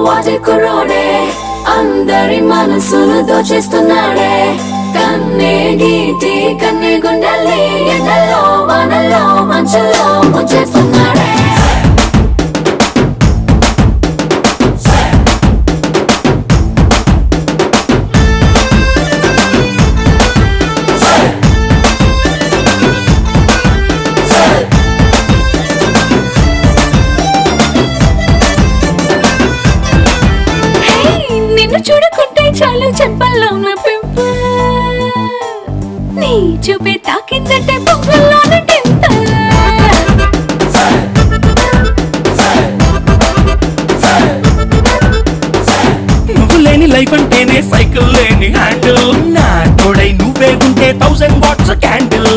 వాటి కుర్రోడే అందరి మనసులు దోచేస్తున్నాడే కన్నే గీటి కన్నే గుండెల్ని ఎండల్లో వానల్లో మంచుల్లో ముంచేస్తున్నాడే హే, నిన్ను చూడకుంటే చాలు చెప్పల్లో ఉన్న పింపుల్ నీ చూపే తాకిందంటే పొంగల్లోన టింపుల్ నువ్వు లేని లైఫ్ అంటేనే సైకిల్ లేని హ్యాండిల్ నా తోడై నువ్వే ఉంటే థౌసండ్ వాట్స్ క్యాండిల్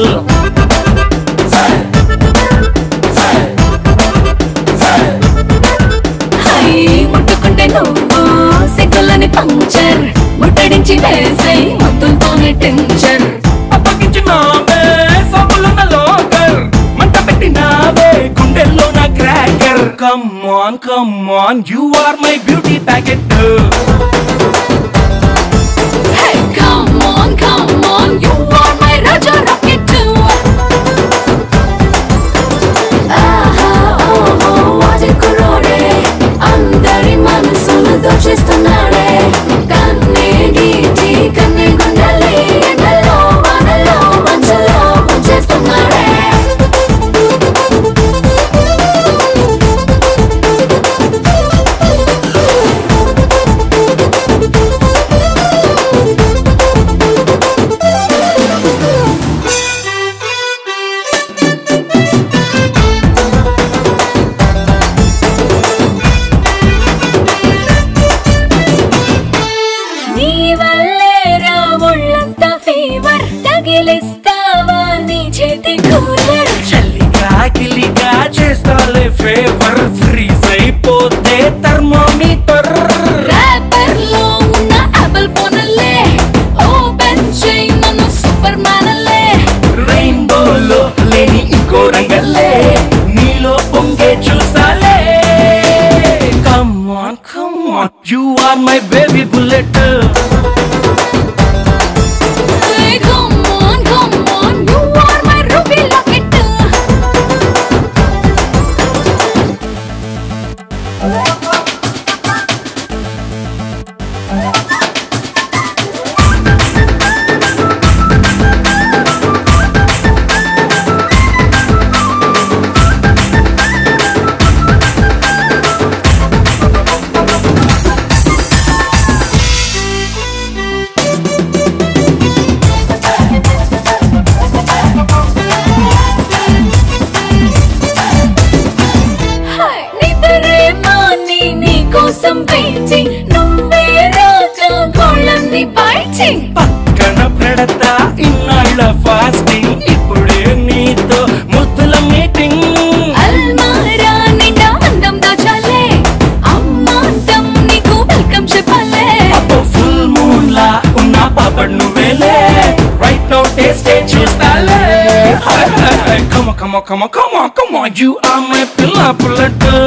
హై ముట్టుకుంటే నువ్వు సిగ్గులని పంక్చర్ ముట్టడించి వేసే ముద్దులతోనే టెన్షన్ అప్పగించినావే సబ్బులున్న లోకర్ మంట పెట్టినావే గుండెల్లో నా cracker come on come on you are my beauty packet Hey, come on, come on, you are my Raja Rocket too. ఆహా, ఓహో, వాటి కుర్రోడే, అందరి మనసులు దోచేస్తున్నాడే కన్నే గీటి కన్నే గుండెల్ని ఎండల్లో వానల్లో మంచుల్లో ముంచేస్తున్నాడే నీ వల్లే రా ఒళ్ళంతా ఫీవర్ తగిలిస్తావా నీ చేతి కూలర్ చల్లిగా గిల్లిగా చేస్తాలే ఫేవర్ ఫ్రీజ్ అయిపోతే థర్మోమీటర్ ర్యాపర్ లో ఉన్న యాపిల్ ఫోన్లే ఓపెన్ చేయి నన్ను సూపర్ మ్యాన్లే రెయిన్బోలో లేని ఇంకో రంగల్లే నీలో పొంగే చూసాలే come on come on you are my baby bullet come on come on you are my ruby locket నిద్రే మాని నీ కోసం వెయిటింగ్ నువ్వే రాక గోళ్ళన్ని బైటింగ్ పక్కన పెడతా ఇన్నాళ్ళ ఫాస్టింగ్ ఇప్పుడే నీతో ముద్దుల మీటింగ్ అల్మారా నిండా అందం దాచాలే అమ్మాంతం నీకు వెల్కమ్ చెప్పాలే అబ్బో ఫుల్ మూన్ లా ఉన్న పాపడ్ నువ్వేలే రైట్ నౌ టేస్ట్ చూస్తాలే come come come come come you are my పిల్ల పుల్లట్